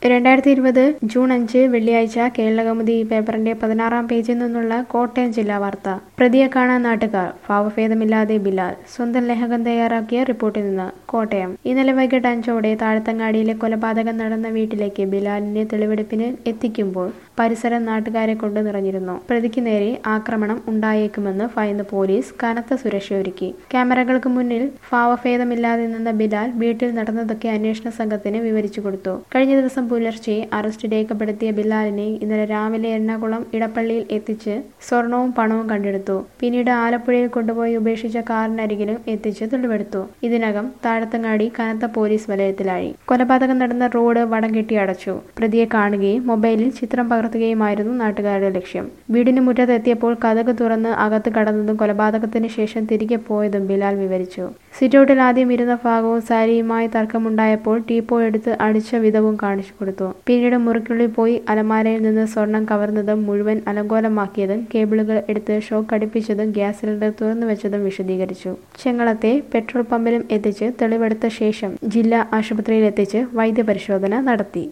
രണ്ടായിരത്തി ഇരുപത് ജൂൺ അഞ്ച് വെള്ളിയാഴ്ച കേരളകൗമുദി പേപ്പറിന്റെ പതിനാറാം പേജിൽ നിന്നുള്ള കോട്ടയം ജില്ലാ വാർത്ത പ്രതിയെ കാണാൻ നാട്ടുകാർ ഭാവഭേദമില്ലാതെ ബിലാൽ സ്വന്തം ലേഖകൻ തയ്യാറാക്കിയ റിപ്പോർട്ടിൽ നിന്ന് കോട്ടയം ഇന്നലെ വൈകിട്ട് അഞ്ചോടെ താഴത്തങ്ങാടിയിലെ കൊലപാതകം നടന്ന വീട്ടിലേക്ക് ബിലാലിനെ തെളിവെടുപ്പിന് എത്തിക്കുമ്പോൾ പരിസരം നാട്ടുകാരെ കൊണ്ട് നിറഞ്ഞിരുന്നു പ്രതിക്ക് നേരെ ആക്രമണം ഉണ്ടായേക്കുമെന്ന് ഭയന്ന് പോലീസ് കനത്ത സുരക്ഷയൊരുക്കി ക്യാമറകൾക്ക് മുന്നിൽ ഭാവഭേദമില്ലാതെ നിന്ന ബിലാൽ വീട്ടിൽ നടന്നതൊക്കെ അന്വേഷണ സംഘത്തിന് വിവരിച്ചു കൊടുത്തു കഴിഞ്ഞ ദിവസം പുലർച്ചെ അറസ്റ്റ് രേഖപ്പെടുത്തിയ ബിലാലിനെ ഇന്നലെ രാവിലെ എറണാകുളം ഇടപ്പള്ളിയിൽ എത്തിച്ച് സ്വർണവും പണവും കണ്ടെടുത്തു പിന്നീട് ആലപ്പുഴയിൽ കൊണ്ടുപോയി ഉപേക്ഷിച്ച കാറിനരികിലും എത്തിച്ച് തെളിവെടുത്തു ഇതിനകം താഴത്തങ്ങാടി കനത്ത പോലീസ് വലയത്തിലായി കൊലപാതകം നടന്ന റോഡ് വടം കെട്ടി അടച്ചു പ്രതിയെ കാണുകയും മൊബൈലിൽ ചിത്രം പകർത്തുകയുമായിരുന്നു നാട്ടുകാരുടെ ലക്ഷ്യം വീടിന് മുറ്റത്തെത്തിയപ്പോൾ കഥക് തുറന്ന് അകത്ത് കടന്നതും കൊലപാതകത്തിന് ശേഷം തിരികെ പോയതും ബിലാൽ വിവരിച്ചു സിറ്റൗട്ടിൽ ആദ്യം ഇരുന്ന ഭാഗവും സാരിയുമായി തർക്കമുണ്ടായപ്പോൾ ടീപ്പോ എടുത്ത് അടിച്ച വിധവും കാണിച്ചു കൊടുത്തു പിന്നീട് മുറിക്കുള്ളിൽ പോയി അലമാരയിൽ നിന്ന് സ്വർണം കവർന്നതും മുഴുവൻ അലങ്കോലമാക്കിയതും കേബിളുകൾ എടുത്ത് ഷോക്ക് അടിപ്പിച്ചതും ഗ്യാസ് സിലിണ്ടർ തുറന്നു വെച്ചതും വിശദീകരിച്ചു ചെങ്ങളത്തെ പെട്രോൾ പമ്പിലും എത്തിച്ച് തെളിവെടുത്ത ശേഷം ജില്ലാ ആശുപത്രിയിൽ എത്തിച്ച് വൈദ്യപരിശോധന നടത്തി